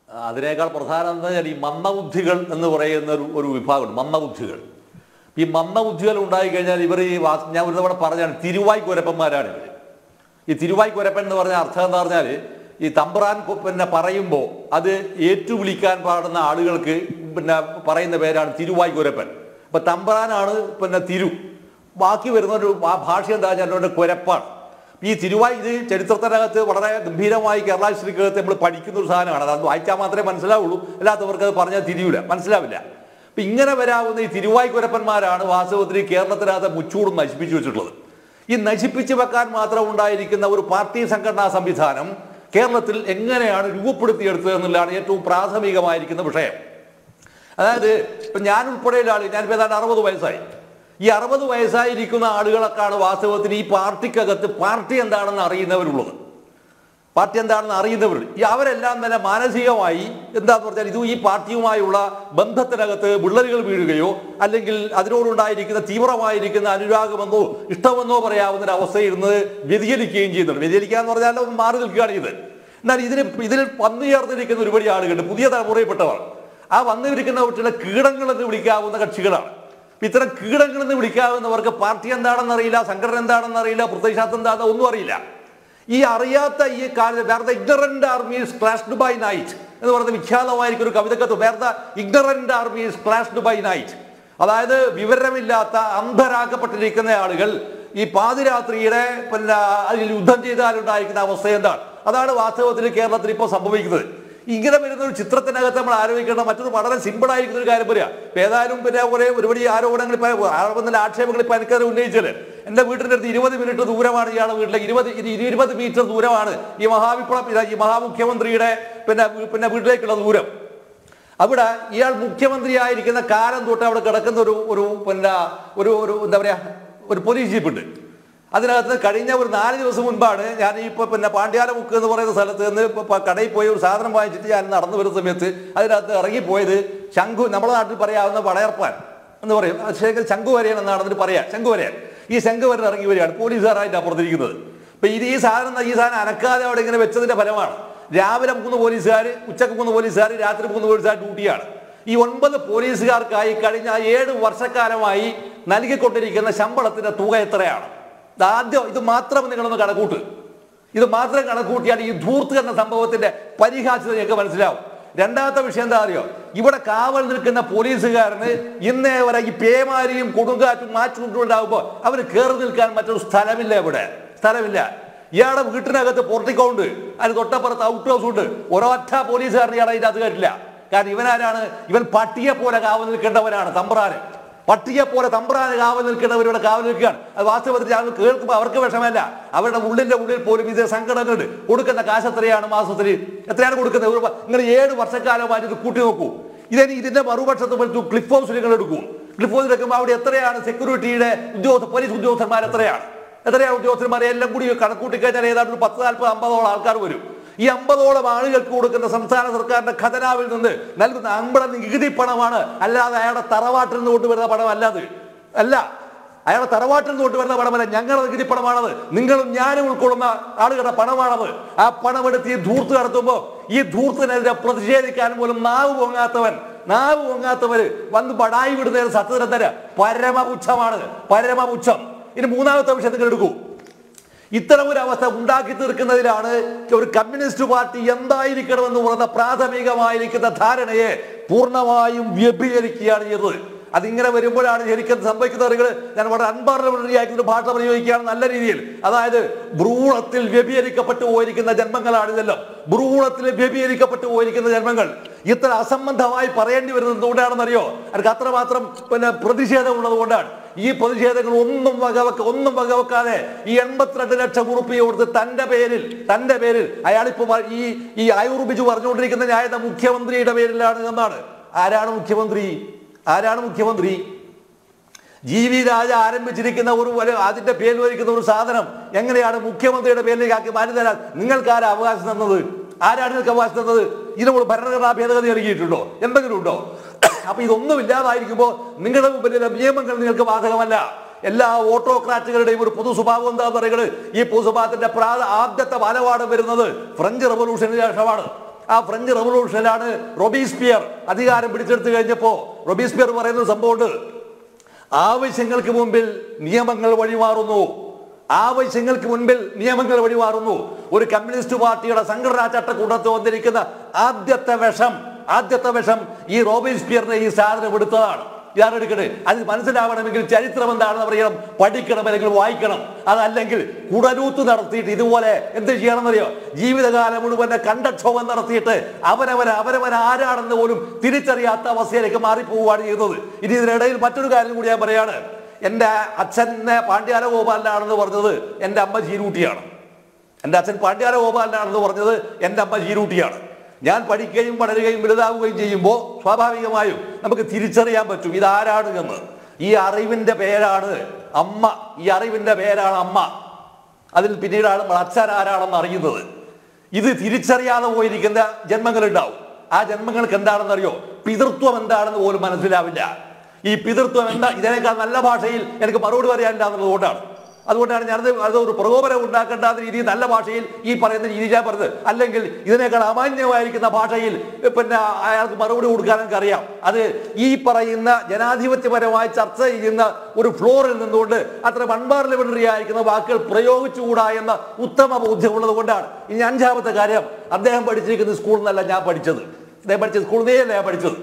അതിനേക്കാൾ പ്രധാനം എന്താ വെച്ചാൽ ഈ മന്ദബുദ്ധികൾ എന്ന് പറയുന്ന ഒരു ഒരു വിഭാഗമുണ്ട് മന്ദബുദ്ധികൾ ഈ മന്ദബുദ്ധികൾ ഉണ്ടായിക്കഴിഞ്ഞാൽ ഇവർ ഈ വാ- ഞാൻ ഒരു തവണ പറഞ്ഞാണ് തിരുവായ് കുരപ്പന്മാരാണ് ഇവർ ഈ തിരുവായ് കുരപ്പൻ എന്ന് പറഞ്ഞ അർത്ഥം എന്താ പറഞ്ഞാൽ ഈ തമ്പ്രാൻ കൊ- പിന്നെ പറയുമ്പോൾ അത് ഏറ്റുവിളിക്കാൻ പാടുന്ന ആളുകൾക്ക് പിന്നെ പറയുന്ന പേരാണ് തിരുവായ് കുരപ്പൻ അപ്പൊ തമ്പ്രാനാണ് പിന്നെ തിരു ബാക്കി വരുന്ന ഒരു ഭാ- ഭാഷ എന്താ വെച്ചാൽ അവരുടെ കുരപ്പാണ് ഈ തിരുവായ് ഇത് ചരിത്രത്തിനകത്ത് വളരെ ഗംഭീരമായി കേരള ഹിസ്റ്ററിക്കകത്ത് നമ്മൾ പഠിക്കുന്ന ഒരു സാധനമാണ് അത് വായിച്ചാൽ മാത്രമേ മനസ്സിലാവുള്ളൂ അല്ലാത്തവർക്ക് അത് പറഞ്ഞാൽ തിരിയൂല മനസ്സിലാവില്ല അപ്പൊ ഇങ്ങനെ വരാവുന്ന ഈ തിരുവായ് കുരപ്പന്മാരാണ് വാസ്തവത്തിൽ ഈ കേരളത്തിനകത്ത് മുച്ചൂടും നശിപ്പിച്ചു വെച്ചിട്ടുള്ളത് ഈ നശിപ്പിച്ചു വെക്കാൻ മാത്രം ഉണ്ടായിരിക്കുന്ന ഒരു പാർട്ടി സംഘടനാ സംവിധാനം കേരളത്തിൽ എങ്ങനെയാണ് രൂപപ്പെടുത്തിയെടുത്തത് എന്നുള്ളതാണ് ഏറ്റവും പ്രാഥമികമായിരിക്കുന്ന വിഷയം അതായത് ഇപ്പൊ ഞാൻ ഉൾപ്പെടെയുള്ള ആൾ ഞാനിപ്പോൾ ഏതാണ്ട് അറുപത് വയസ്സായി ഈ അറുപത് വയസ്സായിരിക്കുന്ന ആളുകളൊക്കെയാണ് വാസ്തവത്തിൽ ഈ പാർട്ടിക്കകത്ത് പാർട്ടി എന്താണെന്ന് അറിയുന്നവരുള്ളത് പാർട്ടി എന്താണെന്ന് അറിയുന്നവർ ഈ അവരെല്ലാം തന്നെ മാനസികമായി എന്താന്ന് പറഞ്ഞാൽ ഇത് ഈ പാർട്ടിയുമായുള്ള ബന്ധത്തിനകത്ത് വിള്ളലുകൾ വീഴുകയോ അല്ലെങ്കിൽ അതിനോടുണ്ടായിരിക്കുന്ന തീവ്രമായിരിക്കുന്ന അനുരാഗമെന്നോ ഇഷ്ടമെന്നോ പറയാവുന്ന ഒരു അവസ്ഥയിൽ നിന്ന് വ്യതിചലിക്കുകയും ചെയ്യുന്നുണ്ട് വ്യതിചലിക്കുക എന്ന് പറഞ്ഞാൽ ഒന്ന് മാറി നിൽക്കുകയാണ് ഇത് എന്നാൽ ഇതിന് ഇതിൽ വന്നു ചേർന്നിരിക്കുന്ന ഒരുപാട് ആളുകളുണ്ട് പുതിയ തലമുറയിൽപ്പെട്ടവർ ആ വന്നിരിക്കുന്ന കുട്ടികളെ കീടങ്ങൾ എന്ന് വിളിക്കാവുന്ന കക്ഷികളാണ് ഇപ്പൊ ഇത്തരം കീടങ്ങൾ എന്ന് വിളിക്കാവുന്നവർക്ക് പാർട്ടി എന്താണെന്ന് അറിയില്ല സംഘടന എന്താണെന്ന് അറിയില്ല പ്രത്യക്ഷാർത്ഥം എന്താണെന്ന് ഒന്നും അറിയില്ല ഈ അറിയാത്ത ഈ കാര്യം where the ignorant army is clashed by night എന്ന് പറയുന്ന വിഖ്യാതമായിരിക്കും ഒരു കവിതക്കത്ത് where the ignorant army is clashed by night അതായത് വിവരമില്ലാത്ത അന്ധരാക്കപ്പെട്ടിരിക്കുന്ന ആളുകൾ ഈ പാതിരാത്രിയുടെ പിന്നെ അതിൽ യുദ്ധം ചെയ്താലുണ്ടായിരിക്കുന്ന അവസ്ഥ എന്താണ് അതാണ് വാസ്തവത്തിൽ കേരളത്തിൽ ഇപ്പോൾ സംഭവിക്കുന്നത് ഇങ്ങനെ വരുന്ന ഒരു ചിത്രത്തിനകത്ത് നമ്മൾ ആലോചിക്കേണ്ട മറ്റൊരു വളരെ സിമ്പിൾ ആയിരിക്കുന്ന ഒരു കാര്യം പറയാം ഇപ്പൊ ഏതായാലും പിന്നെ കുറെ ഒരുപടി ആരോപണങ്ങൾ ഇപ്പൊ ആരോപണ ആക്ഷേപങ്ങൾ ഇപ്പൊ എനിക്കത് ഉന്നയിച്ചത് എന്റെ വീട്ടിന്റെ അടുത്ത് ഇരുപത് മിനിറ്റ് ദൂരമാണ് ഇയാളുടെ വീട്ടിലേക്ക് ഇരുപത് ഇരു- ഇരുപത് മീറ്റർ ദൂരമാണ് ഈ മഹാവിപ്ലവ ഈ മഹാമുഖ്യമന്ത്രിയുടെ പിന്നെ പിന്നെ വീട്ടിലേക്കുള്ള ദൂരം അവിടെ ഇയാൾ മുഖ്യമന്ത്രിയായിരിക്കുന്ന കാലം തൊട്ട് അവിടെ കിടക്കുന്ന ഒരു ഒരു പിന്നെ ഒരു ഒരു എന്താ പറയാ ഒരു പോലീസ് ജീപ്പുണ്ട് അതിനകത്ത് കഴിഞ്ഞ ഒരു നാല് ദിവസം മുൻപാണ് ഞാൻ ഈ ഇപ്പൊ പിന്നെ പാണ്ഡ്യാലമുക്ക് എന്ന് പറയുന്ന സ്ഥലത്ത് നിന്ന് ഇപ്പൊ പ- കടയിൽ പോയി ഒരു സാധനം വാങ്ങിച്ചിട്ട് ഞാൻ നടന്നു വരുന്ന സമയത്ത് അതിനകത്ത് ഇറങ്ങിപ്പോയത് ശംഖു നമ്മുടെ നാട്ടിൽ പറയാവുന്ന വളയർപ്പാൻ എന്ന് പറയും അത് ശരിക്കും ശംഖു വരയൻ എന്നാണ് അതിന് പറയാ ശംഖു വരയൻ ഈ ശംഖു വരൻ ഇറങ്ങി വരികയാണ് പോലീസുകാരായിട്ട് അപ്പുറത്തിരിക്കുന്നത് ഇപ്പൊ ഇത് ഈ സാധനം ഈ സാധനം അനക്കാതെ അവിടെ ഇങ്ങനെ വെച്ചതിന്റെ ഫലമാണ് രാവിലെ മൂന്ന് പോലീസുകാർ ഉച്ചക്ക് മൂന്ന് പോലീസുകാർ രാത്രി മൂന്ന് പോലീസുകാർ ഡ്യൂട്ടിയാണ് ഈ ഒൻപത് പോലീസുകാർക്കായി കഴിഞ്ഞ ഏഴ് വർഷക്കാലമായി നൽകിക്കൊണ്ടിരിക്കുന്ന ശമ്പളത്തിന്റെ തുക എത്രയാണ് ഇത് ആദ്യം ഇത് മാത്രം നിങ്ങളൊന്ന് കണക്കൂട്ട് ഇത് മാത്രം കണക്കൂട്ടിയാൽ ഈ ധൂർത്ത് എന്ന സംഭവത്തിന്റെ പരിഹാസ്യത നിങ്ങൾക്ക് മനസ്സിലാവും രണ്ടാമത്തെ വിഷയം എന്താ അറിയോ ഇവിടെ കാവൽ നിൽക്കുന്ന പോലീസുകാരന് ഇന്നേ വരെ ഈ പേമാരിയും കൊടുങ്കാറ്റും മാറ്റുകൊണ്ടുണ്ടാകുമ്പോൾ അവന് കയറി നിൽക്കാൻ മറ്റൊരു സ്ഥലമില്ല ഇവിടെ സ്ഥലമില്ല ഇയാളുടെ വീട്ടിനകത്ത് പോർട്ടിക്കോ ഉണ്ട് അതിന് തൊട്ടപ്പുറത്ത് ഔട്ട് ഹൗസ് ഉണ്ട് ഒരൊറ്റ പോലീസുകാരൻ ഇയാളെ അതിൻ്റെ അത് കയറ്റില്ല കാരണം ഇവനാരാണ് ഇവൻ പട്ടിയെ പോലെ കാവൽ നിൽക്കേണ്ടവനാണ് തമ്പ്രാന് പട്ടിയെ പോലെ തമ്പ്രാന് കാവൽ നിൽക്കേണ്ടവരിവിടെ കാവൽ നിൽക്കുകയാണ് അത് വാസ്തവത്തിൽ ഞങ്ങൾ കേൾക്കുമ്പോൾ അവർക്ക് വിഷമല്ല അവരുടെ ഉള്ളിന്റെ ഉള്ളിൽ പോലും ഇത് സങ്കടങ്ങളുണ്ട് കൊടുക്കുന്ന കാശ് എത്രയാണ് മാസത്തിൽ എത്രയാണ് കൊടുക്കുന്നത് ഒരു നിങ്ങൾ ഏഴ് വർഷക്കാലമായിട്ട് ഇത് കൂട്ടി നോക്കൂ ഇതിന് ഇതിന്റെ മറുപക്ഷത്ത് പറ്റും ക്ലിഫ് ഹൗസിൽ നിങ്ങൾ എടുക്കൂ ക്ലിഫ് ഹൗസിൽ എടുക്കുമ്പോൾ അവിടെ എത്രയാണ് സെക്യൂരിറ്റിയുടെ ഉദ്യോഗസ്ഥ പോലീസ് ഉദ്യോഗസ്ഥന്മാർ എത്രയാണ് എത്രയാണ് ഉദ്യോഗസ്ഥന്മാരെ എല്ലാം കൂടി കണക്കൂട്ടി കഴിഞ്ഞാൽ ഏതാണ്ട് ഒരു പത്ത് നാൽപ്പത് അമ്പതോളം ആൾക്കാർ വരും ഈ അമ്പതോളം ആളുകൾക്ക് കൊടുക്കുന്ന സംസ്ഥാന സർക്കാരിന്റെ ഖജനാവിൽ നിന്ന് നൽകുന്ന അമ്പള നികുതി പണമാണ് അല്ലാതെ അയാളുടെ തറവാട്ടിൽ നിന്ന് കൊണ്ടുവരുന്ന പണം അല്ലാതെ അല്ല അയാളുടെ തറവാട്ടിൽ നിന്ന് കൊണ്ടുവരുന്ന പണമല്ല ഞങ്ങളുടെ നികുതി പണമാണത് നിങ്ങളും ഞാനും ഉൾക്കൊള്ളുന്ന ആളുകളുടെ പണമാണത് ആ പണം എടുത്ത് ഈ ധൂർത്ത് നടത്തുമ്പോൾ ഈ ധൂർത്തിനെതിരെ പ്രതിഷേധിക്കാൻ പോലും നാവ് പൊങ്ങാത്തവൻ നാവ് പൊങ്ങാത്തവര് വന്ന് ബടായി വിടുന്ന സത്യതര പരമപുച്ഛമാണ് പരമപുച്ഛം ഇനി മൂന്നാമത്തെ വിഷയം നിങ്ങൾ എടുക്കൂ ഇത്തരം ഒരു അവസ്ഥ ഉണ്ടാക്കി തീർക്കുന്നതിലാണ് ഒരു കമ്മ്യൂണിസ്റ്റ് പാർട്ടി എന്തായിരിക്കണമെന്ന് പറയുന്ന പ്രാഥമികമായിരിക്കുന്ന ധാരണയെ പൂർണ്ണമായും വ്യഭിചരിക്കുകയാണ് ചെയ്തത് അതിങ്ങനെ വരുമ്പോഴാണ് ശരിക്കും സംഭവിക്കുന്നത് നിങ്ങൾ ഞാൻ വളരെ അൺപാർലമെന്ററി ആയിട്ടുള്ള ഭാഷ പ്രയോഗിക്കുകയാണ് നല്ല രീതിയിൽ അതായത് ഭ്രൂണത്തിൽ വ്യഭിചരിക്കപ്പെട്ടു പോയിരിക്കുന്ന ജന്മങ്ങളാണ് ഇതെല്ലാം ഭ്രൂണത്തിൽ വ്യഭിചരിക്കപ്പെട്ടു പോയിരിക്കുന്ന ജന്മങ്ങൾ ഇത്ര അസംബന്ധമായി പറയേണ്ടി വരുന്നത് എന്തുകൊണ്ടാണെന്നറിയോ അവർക്ക് അത്രമാത്രം പിന്നെ പ്രതിഷേധം ഉള്ളത് കൊണ്ടാണ് ഈ പ്രതിഷേധങ്ങൾ ഒന്നും വകവെക്ക ഒന്നും വകവെക്കാതെ ഈ എൺപത്തിരണ്ട് ലക്ഷം ഉറുപ്പിക കൊടുത്ത് തന്റെ പേരിൽ തന്റെ പേരിൽ അയാളിപ്പോ പ- ഈ ഈ അയൂർ ബിജു പറഞ്ഞുകൊണ്ടിരിക്കുന്ന ന്യായത മുഖ്യമന്ത്രിയുടെ പേരിലാണ് എന്നാണ് ആരാണ് മുഖ്യമന്ത്രി ആരാണ് മുഖ്യമന്ത്രി ജി വി രാജ ആരംഭിച്ചിരിക്കുന്ന ഒരു ഒരു അതിന്റെ പേരിൽ വഹിക്കുന്ന ഒരു സാധനം എങ്ങനെയാണ് മുഖ്യമന്ത്രിയുടെ പേരിലേക്ക് ആക്കി മാറ്റി തരാൻ നിങ്ങൾക്ക് ആരാ അവകാശം തന്നത് ആരാണ് നിങ്ങൾക്ക് അവകാശം തന്നത് ഇതിനോട് ഭരണഘടനാ ഭേദഗതി നൽകിയിട്ടുണ്ടോ എന്തെങ്കിലും ഉണ്ടോ അപ്പൊ ഇതൊന്നും ഇല്ലാതായിരിക്കുമ്പോൾ നിങ്ങളുടെ മുമ്പിലെ നിയമങ്ങൾ നിങ്ങൾക്ക് ബാധകമല്ല എല്ലാ ഓട്ടോക്രാറ്റുകളുടെയും ഒരു പൊതു സ്വഭാവം എന്താണെന്ന് പറയുന്നത് ഈ പൊതു സ്വഭാവത്തിന്റെ പ്രാ ആദ്യത്തെ ബാലപാഠം വരുന്നത് ഫ്രഞ്ച് റവല്യൂഷന് ശേഷമാണ് ആ ഫ്രഞ്ച് റവല്യൂഷനിലാണ് റൊബീസ്പിയർ അധികാരം പിടിച്ചെടുത്ത് കഴിഞ്ഞപ്പോ റൊബീസ്പിയർ പറയുന്ന സംഭവമുണ്ട് ആവശ്യങ്ങൾക്ക് മുമ്പിൽ നിയമങ്ങൾ വഴിമാറുന്നു ആവശ്യങ്ങൾക്ക് മുൻപിൽ നിയമങ്ങൾ വഴിമാറുന്നു ഒരു കമ്മ്യൂണിസ്റ്റ് പാർട്ടിയുടെ സംഘടനാ ചട്ടക്കൂടത്ത് വന്നിരിക്കുന്ന ആദ്യത്തെ വിഷം ആദ്യത്തെ വിഷം ഈ റോബിൻസ്പിയറിനെ ഈ സാധനം എടുത്തതാണ് ഇതാണ് എടുക്കട്ടെ അത് മനസ്സിലാവണമെങ്കിൽ ചരിത്രം എന്താണെന്ന് അറിയണം പഠിക്കണം അല്ലെങ്കിൽ വായിക്കണം അതല്ലെങ്കിൽ കുടലൂത്ത് നടത്തിയിട്ട് ഇതുപോലെ എന്ത് ചെയ്യണമെന്നറിയോ ജീവിതകാലം മുഴുവൻ കണ്ടക്ഷോഭം നടത്തിയിട്ട് അവനവൻ അവനവൻ ആരാണെന്ന് പോലും തിരിച്ചറിയാത്ത അവസ്ഥയിലേക്ക് മാറിപ്പോവുകയാണ് ചെയ്യുന്നത് ഇനി ഇതിനിടയിൽ മറ്റൊരു കാര്യം കൂടി ഞാൻ പറയാണ് എൻ്റെ അച്ഛനെ പാണ്ഡ്യാല ഗോപാലനാണെന്ന് പറഞ്ഞത് എൻ്റെ അമ്മ ചീരൂട്ടിയാണ് എൻ്റെ അച്ഛൻ പാണ്ഡ്യാല ഗോപാലനാണെന്ന് പറഞ്ഞത് എൻ്റെ അമ്മ ചീരൂട്ടിയാണ് ഞാൻ പഠിക്കുകയും വളരുകയും വലുതാവുകയും ചെയ്യുമ്പോൾ സ്വാഭാവികമായും നമുക്ക് തിരിച്ചറിയാൻ പറ്റും ഇതാരാണ് എന്ന് ഈ അറിവിന്റെ പേരാണ് അമ്മ ഈ അറിവിന്റെ പേരാണ് അമ്മ അതിൽ പിന്നീടാണ് നമ്മൾ അച്ഛൻ ആരാണെന്ന് അറിയുന്നത് ഇത് തിരിച്ചറിയാതെ പോയിരിക്കുന്ന ജന്മങ്ങളുണ്ടാവും ആ ജന്മങ്ങൾക്ക് എന്താണെന്നറിയോ പിതൃത്വം എന്താണെന്ന് പോലും മനസ്സിലാവില്ല ഈ പിതൃത്വം എന്താ ഇതിനേക്കാൾ നല്ല ഭാഷയിൽ എനിക്ക് മറുപടി പറയാനില്ല എന്നുള്ളതുകൊണ്ടാണ് അതുകൊണ്ടാണ് ഞാനത് അത് ഒരു പ്രകോപനം ഉണ്ടാക്കേണ്ടാത്ത രീതിയിൽ നല്ല ഭാഷയിൽ ഈ പറയുന്ന രീതി ഞാൻ പറഞ്ഞത് അല്ലെങ്കിൽ ഇതിനേക്കാൾ അമാന്യമായിരിക്കുന്ന ഭാഷയിൽ പിന്നെ അയാൾക്ക് മറുപടി കൊടുക്കാൻ എനിക്ക് അറിയാം അത് ഈ പറയുന്ന ജനാധിപത്യപരമായി ചർച്ച ചെയ്യുന്ന ഒരു ഫ്ലോറിൽ നിന്നുകൊണ്ട് അത്ര വൺപാർലമെന്ററി ആയിരിക്കുന്ന വാക്കുകൾ പ്രയോഗിച്ചുകൂടാ എന്ന ഉത്തമ ബോധ്യമുള്ളത് കൊണ്ടാണ് ഇനി അഞ്ചാമത്തെ കാര്യം അദ്ദേഹം പഠിച്ചിരിക്കുന്ന സ്കൂളിൽ നിന്നല്ല ഞാൻ പഠിച്ചത് അദ്ദേഹം പഠിച്ച സ്കൂളിൽ നിന്നേ ഞാൻ പഠിച്ചത്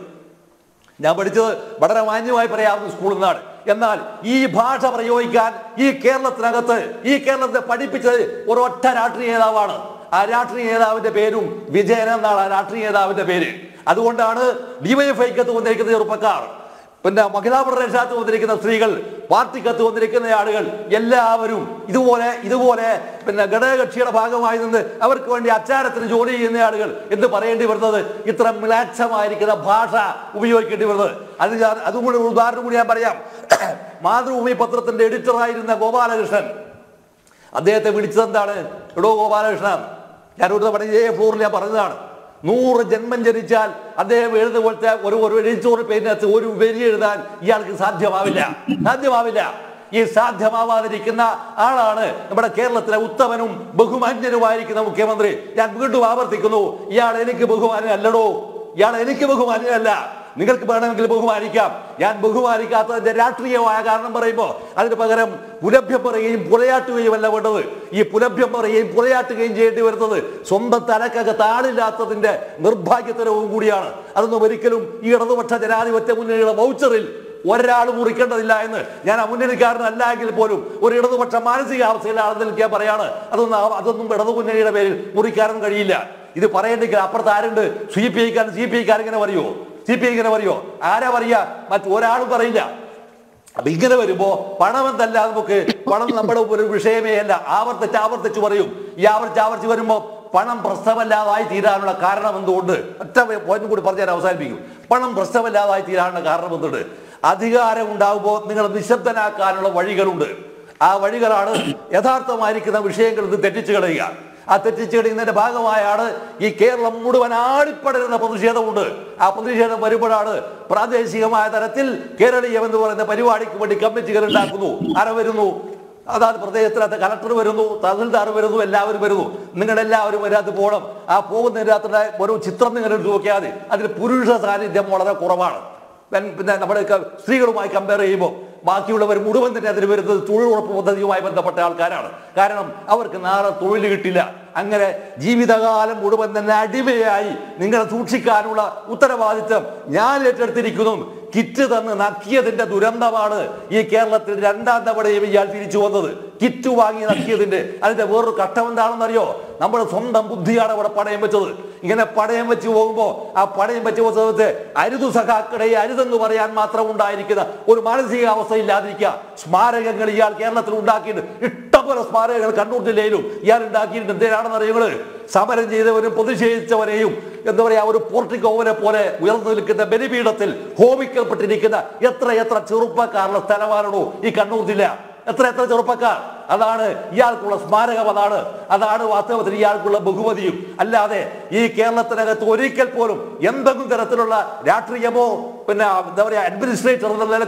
ഞാൻ പഠിച്ചത് വളരെ മാന്യമായി പറയാവുന്ന സ്കൂളിൽ നിന്നാണ് എന്നാൽ ഈ ഭാഷ പ്രയോഗിക്കാൻ ഈ കേരളത്തിനകത്ത് ഈ കേരളത്തെ പഠിപ്പിച്ചത് ഒരൊറ്റ രാഷ്ട്രീയ നേതാവാണ് ആ രാഷ്ട്രീയ നേതാവിന്റെ പേരും വിജയൻ എന്നാണ് ആ രാഷ്ട്രീയ നേതാവിന്റെ പേര് അതുകൊണ്ടാണ് ഡിവൈഎഫ്ഐക്കത്ത് വന്നിരിക്കുന്ന ചെറുപ്പക്കാർ പിന്നെ മഹിളാ പ്രദേശത്ത് വന്നിരിക്കുന്ന സ്ത്രീകൾ പാർട്ടിക്കത്ത് വന്നിരിക്കുന്ന ആളുകൾ എല്ലാവരും ഇതുപോലെ ഇതുപോലെ പിന്നെ ഘടകകക്ഷിയുടെ ഭാഗമായി നിന്ന് അവർക്ക് വേണ്ടി അച്ചാരത്തിന് ജോലി ചെയ്യുന്ന ആളുകൾ എന്ന് പറയേണ്ടി വരുന്നത് ഇത്ര മ്ലാച്ഛമായിരിക്കുന്ന ഭാഷ ഉപയോഗിക്കേണ്ടി വരുന്നത് അത് ഞാൻ അതും കൂടി ഒരു ഉദാഹരണം കൂടി ഞാൻ പറയാം മാതൃഭൂമി പത്രത്തിന്റെ എഡിറ്ററായിരുന്ന ഗോപാലകൃഷ്ണൻ അദ്ദേഹത്തെ വിളിച്ചത് എന്താണ് എടോ ഗോപാലകൃഷ്ണൻ ഞാൻ ഒരു തവണ ഇതേ ഫ്ലോറിൽ ഞാൻ പറഞ്ഞതാണ് നൂറ് ജന്മം ജനിച്ചാൽ അദ്ദേഹം എഴുതുന്ന പോലത്തെ ഒരു ഒരു എഡിറ്റോറിയൽ പേരിനകത്ത് ഒരു വരി എഴുതാൻ ഇയാൾക്ക് സാധ്യമാവില്ല സാധ്യമാവില്ല ഈ സാധ്യമാവാതിരിക്കുന്ന ആളാണ് നമ്മുടെ കേരളത്തിലെ ഉത്തമനും ബഹുമാന്യനുമായിരിക്കുന്ന മുഖ്യമന്ത്രി ഞാൻ വീണ്ടും ആവർത്തിക്കുന്നു ഇയാൾ എനിക്ക് ബഹുമാനല്ലടോ ഇയാൾ എനിക്ക് ബഹുമാനല്ല നിങ്ങൾക്ക് വേണമെങ്കിൽ ബഹുമാനിക്കാം ഞാൻ ബഹുമാനിക്കാത്തതിന്റെ രാഷ്ട്രീയമായ കാരണം പറയുമ്പോൾ അതിന് പകരം പുലഭ്യം പറയുകയും പുലയാട്ടുകയുമല്ല വേണ്ടത് ഈ പുലഭ്യം പറയുകയും പുലയാട്ടുകയും ചെയ്യേണ്ടി വരുന്നത് സ്വന്തം തലക്കകത്ത് ആളില്ലാത്തതിന്റെ നിർഭാഗ്യതരവും കൂടിയാണ് അതൊന്നും ഒരിക്കലും ഈ ഇടതുപക്ഷ ജനാധിപത്യ മുന്നണിയുടെ വൗച്ചറിൽ ഒരാൾ മുറിക്കേണ്ടതില്ല എന്ന് ഞാൻ ആ മുന്നണിക്കാരനല്ല എങ്കിൽ പോലും ഒരു ഇടതുപക്ഷ മാനസികാവസ്ഥയിലാണെന്ന് എനിക്ക് ഞാൻ പറയാണ് അതൊന്നും ആ- അതൊന്നും ഇടതു മുന്നണിയുടെ പേരിൽ മുറിക്കാനും കഴിയില്ല ഇത് പറയണ്ടെങ്കിൽ അപ്പുറത്ത് ആരുണ്ട് സി പി ഐക്കാരൻ സി പി ഐക്കാർ ഇങ്ങനെ പറയുമോ സി പി ഐ ഇങ്ങനെ പറയുമോ ആരാ പറയാ മറ്റൊരാളും പറയില്ല അപ്പൊ ഇങ്ങനെ വരുമ്പോ പണം എന്തല്ല നമുക്ക് പണം നമ്മുടെ ഒരു വിഷയമേ അല്ല ആവർത്തിച്ച് ആവർത്തിച്ച് പറയും ഈ ആവർത്തിച്ച് ആവർത്തിച്ച് വരുമ്പോ പണം പ്രശ്നമല്ലാതായി തീരാനുള്ള കാരണം എന്തുകൊണ്ട് ഒറ്റ പോയിന്റ് കൂടി പറഞ്ഞ് ഞാൻ അവസാനിപ്പിക്കും പണം പ്രശ്നമല്ലാതായി തീരാനുള്ള കാരണം എന്തുണ്ട് അധികാരം ഉണ്ടാകുമ്പോൾ നിങ്ങൾ നിശബ്ദനാക്കാനുള്ള വഴികളുണ്ട് ആ വഴികളാണ് യഥാർത്ഥമായിരിക്കുന്ന വിഷയങ്ങൾ ഇത് തെറ്റിച്ചു കളയുക ആ തെറ്റിച്ചു കളയുന്നതിന്റെ ഭാഗമായാണ് ഈ കേരളം മുഴുവൻ ആടിപ്പടരുന്ന പ്രതിഷേധമുണ്ട് ആ പ്രതിഷേധം വരുമ്പോഴാണ് പ്രാദേശികമായ തലത്തിൽ കേരളീയം എന്ന് പറയുന്ന പരിപാടിക്ക് വേണ്ടി കമ്മിറ്റികൾ ഉണ്ടാക്കുന്നു ആര വരുന്നു അതാത് പ്രദേശത്തിനകത്ത് കലക്ടർ വരുന്നു തഹസിൽദാർ വരുന്നു എല്ലാവരും വരുന്നു നിങ്ങളെല്ലാവരും വരാത്ത പോകണം ആ പോകുന്നതിനകത്തുള്ള ഒരു ചിത്രം നിങ്ങൾ എടുത്ത് നോക്കിയാൽ മതി അതിൽ പുരുഷ സാന്നിധ്യം വളരെ കുറവാണ് പെൺ- പിന്നെ നമ്മുടെ ക- സ്ത്രീകളുമായി കമ്പയർ ചെയ്യുമ്പോൾ ബാക്കിയുള്ളവർ മുഴുവൻ തന്നെ അതിന് വരുന്നത് തൊഴിലുറപ്പ് പദ്ധതിയുമായി ബന്ധപ്പെട്ട ആൾക്കാരാണ് കാരണം അവർക്ക് നാളെ തൊഴിൽ കിട്ടില്ല അങ്ങനെ ജീവിതകാലം മുഴുവൻ തന്നെ അടിമയായി നിങ്ങളെ സൂക്ഷിക്കാനുള്ള ഉത്തരവാദിത്വം ഞാൻ ഏറ്റെടുത്തിരിക്കുന്നു കിറ്റ് തന്ന് നക്കിയതിന്റെ ദുരന്തമാണ് ഈ കേരളത്തിൽ രണ്ടാം തവണയും ഇയാൾ തിരിച്ചു വന്നത് കിറ്റ് വാങ്ങി നക്കിയതിന്റെ അതിന്റെ വേറൊരു കഷ്ടം എന്താണെന്നറിയോ നമ്മുടെ സ്വന്തം ബുദ്ധിയാണ് അവിടെ പണയം വെച്ചത് ഇങ്ങനെ പണയം വെച്ച് പോകുമ്പോൾ ആ പണയം വെച്ച് പോകുന്ന സമയത്ത് അരുതു സഖാക്കളെ അരുതെന്ന് പറയാൻ മാത്രം ഉണ്ടായിരിക്കുന്ന ഒരു മാനസികാവസ്ഥ ഇല്ലാതിരിക്കുക സ്മാരകങ്ങൾ ഇയാൾ കേരളത്തിൽ ഉണ്ടാക്കിയിട്ട് ഇഷ്ടംപോലെ സ്മാരകങ്ങൾ കണ്ണൂർ ജില്ലയിലും ഇയാൾ ഉണ്ടാക്കിയിട്ട് എന്തിനാണെന്ന് അറിയുന്നത് സമരം ചെയ്തവരും പ്രതിഷേധിച്ചവരെയും എന്താ പറയാ ഒരു പോർട്ടിക്കോവനെ പോലെ ഉയർന്നു നിൽക്കുന്ന ബലിപീഠത്തിൽ ഹോമിക്കപ്പെട്ടിരിക്കുന്ന എത്ര എത്ര ചെറുപ്പക്കാരുടെ സ്ഥലമാണോ ഈ കണ്ണൂർ ജില്ല എത്ര എത്ര ചെറുപ്പക്കാർ അതാണ് ഇയാൾക്കുള്ള സ്മാരകം അതാണ് അതാണ് വാസ്തവത്തിൽ ഇയാൾക്കുള്ള ബഹുമതിയും അല്ലാതെ ഈ കേരളത്തിനകത്ത് ഒരിക്കൽ പോലും എന്തെങ്കിലും തരത്തിലുള്ള രാഷ്ട്രീയമോ പിന്നെ എന്താ പറയാ അഡ്മിനിസ്ട്രേറ്റർ എന്ന നിലക്കോ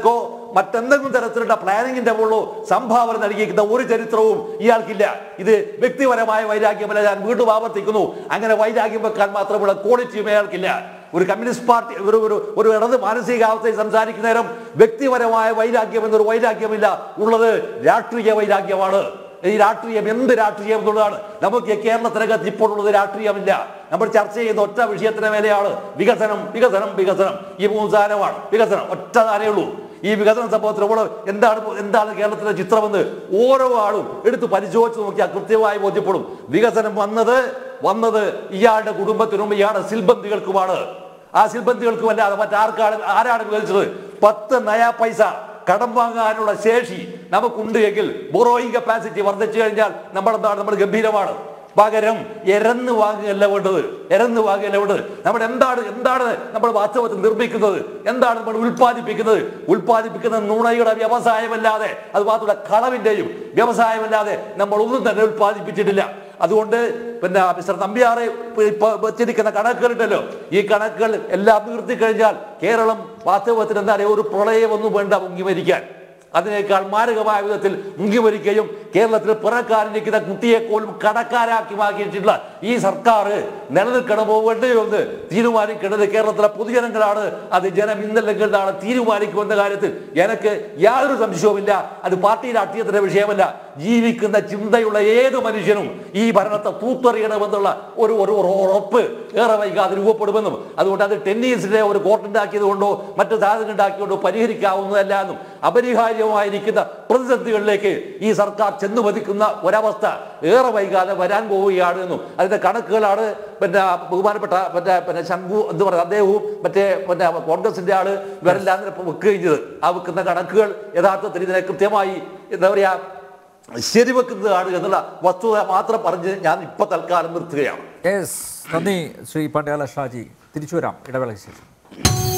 മറ്റെന്തെങ്കിലും തരത്തിലുള്ള പ്ലാനിങ്ങിന്റെ മുകളിലോ സംഭാവന നൽകിയിരിക്കുന്ന ഒരു ചരിത്രവും ഇയാൾക്കില്ല ഇത് വ്യക്തിപരമായ വൈരാഗ്യമല്ല ഞാൻ വീണ്ടും ആവർത്തിക്കുന്നു അങ്ങനെ വൈരാഗ്യം വെക്കാൻ മാത്രമുള്ള ക്വാളിറ്റിയും അയാൾക്കില്ല ഒരു കമ്മ്യൂണിസ്റ്റ് പാർട്ടി ഒരു ഒരു ഒരു ഇടത് മാനസികാവസ്ഥയിൽ സംസാരിക്കുന്ന നേരം വ്യക്തിപരമായ വൈരാഗ്യം എന്നൊരു വൈരാഗ്യമില്ല ഉള്ളത് രാഷ്ട്രീയ വൈരാഗ്യമാണ് ഈ രാഷ്ട്രീയം എന്ത് രാഷ്ട്രീയം എന്നുള്ളതാണ് നമുക്ക് ഈ കേരളത്തിനകത്ത് ഇപ്പോൾ ഉള്ളത് രാഷ്ട്രീയമില്ല നമ്മൾ ചർച്ച ചെയ്യുന്ന ഒറ്റ വിഷയത്തിന് മേലെയാണ് വികസനം വികസനം വികസനം ഈ മൂന്ന് സാധനമാണ് വികസനം ഒറ്റ സാധനമേ ഉള്ളൂ ഈ വികസന സംഭവത്തിൽ നമ്മൾ എന്താണ് എന്താണ് കേരളത്തിലെ ചിത്രമെന്ന് ഓരോ ആളും എടുത്ത് പരിശോധിച്ച് നോക്കിയാൽ കൃത്യമായി ബോധ്യപ്പെടും വികസനം വന്നത് വന്നത് ഇയാളുടെ കുടുംബത്തിനും ഇയാളുടെ സിൽബന്ധികൾക്കുമാണ് ആ സിൽബന്ധികൾക്കും അല്ലാതെ മറ്റാർക്കാണ് ആരാണ് വികസിച്ചത് പത്ത് നയാ പൈസ കടം വാങ്ങാനുള്ള ശേഷി നമുക്കുണ്ട് എങ്കിൽ ബോറോയിങ് കപ്പാസിറ്റി വർദ്ധിച്ചു കഴിഞ്ഞാൽ നമ്മളെന്താണ് നമ്മൾ ഗംഭീരമാണ് പകരം എരന്ന് വാങ്ങുകയല്ല വേണ്ടത് എരന്ന് വാങ്ങുകയല്ല വേണ്ടത് നമ്മൾ എന്താണ് എന്താണ് നമ്മൾ വാസ്തവത്തിൽ നിർമ്മിക്കുന്നത് എന്താണ് നമ്മൾ ഉൽപ്പാദിപ്പിക്കുന്നത് ഉൽപ്പാദിപ്പിക്കുന്ന നുണയുടെ വ്യവസായമല്ലാതെ അത് മാത്രമല്ല കളവിന്റെയും വ്യവസായമല്ലാതെ നമ്മൾ ഒന്നും തന്നെ ഉൽപ്പാദിപ്പിച്ചിട്ടില്ല അതുകൊണ്ട് പിന്നെ മിസ്റ്റർ നമ്പ്യാറെ ഇപ്പൊ വെച്ചിരിക്കുന്ന കണക്കുകളുണ്ടല്ലോ ഈ കണക്കുകൾ എല്ലാം നിർത്തി കഴിഞ്ഞാൽ കേരളം വാസ്തവത്തിൽ എന്താ പറയുക ഒരു പ്രളയമൊന്നും വേണ്ട മുങ്ങി മരിക്കാൻ അതിനേക്കാൾ മാരകമായ വിധത്തിൽ മുങ്ങി മരിക്കുകയും കേരളത്തിൽ പിറക്കാനിരിക്കുന്ന കുട്ടിയെ പോലും കടക്കാരാക്കി മാറ്റിയിട്ടുള്ള ഈ സർക്കാർ നിലനിൽക്കണമോ വേണ്ടയോ എന്ന് തീരുമാനിക്കേണ്ടത് കേരളത്തിലെ പൊതുജനങ്ങളാണ് അത് ജനം ഇന്നല്ലെങ്കിൽ നാളെ തീരുമാനിക്കുമെന്ന കാര്യത്തിൽ എനിക്ക് യാതൊരു സംശയവുമില്ല അത് പാർട്ടി രാഷ്ട്രീയത്തിന്റെ വിഷയമല്ല ജീവിക്കുന്ന ചിന്തയുള്ള ഏത് മനുഷ്യനും ഈ ഭരണത്തെ തൂത്തെറിയണമെന്നുള്ള ഒരു ഒരു ഒരു ഉറപ്പ് ഏറെ വൈകാതെ രൂപപ്പെടുമെന്നും അതുകൊണ്ട് അത് ടെന്നീസിന്റെ ഒരു കോർട്ട് ഉണ്ടാക്കിയത് കൊണ്ടോ മറ്റു സാധനങ്ങൾ ഉണ്ടാക്കിയതുകൊണ്ടോ പരിഹരിക്കാവുന്നതല്ല എന്നും അപരിഹാര്യമായിരിക്കുന്ന പ്രതിസന്ധികളിലേക്ക് ഈ സർക്കാർ ചെന്നു പതിക്കുന്ന ഒരവസ്ഥ ഏറെ വൈകാതെ വരാൻ പോവുകയാണ് എന്നും അതിന്റെ കണക്കുകളാണ് പിന്നെ ബഹുമാനപ്പെട്ട മറ്റേ പിന്നെ ശംഖു എന്ന് പറയുന്നത് അദ്ദേഹവും മറ്റേ പിന്നെ കോൺഗ്രസിന്റെ ആള് ഇവരെല്ലാം ഇങ്ങനെ വെക്കുകയും ചെയ്തത് ആ വെക്കുന്ന കണക്കുകൾ യഥാർത്ഥത്തിൽ ഇതിനെ കൃത്യമായി എന്താ പറയാ ശരിവെക്കുന്നതാണ് എന്നുള്ള വസ്തുത മാത്രം പറഞ്ഞ് ഞാൻ ഇപ്പൊ തൽക്കാലം നിർത്തുകയാണ് യെസ് നന്ദി ശ്രീ പണ്ഡ്യാല ഷാജി തിരിച്ചു വരാം ഇടവേളയ്ക്ക് ശേഷം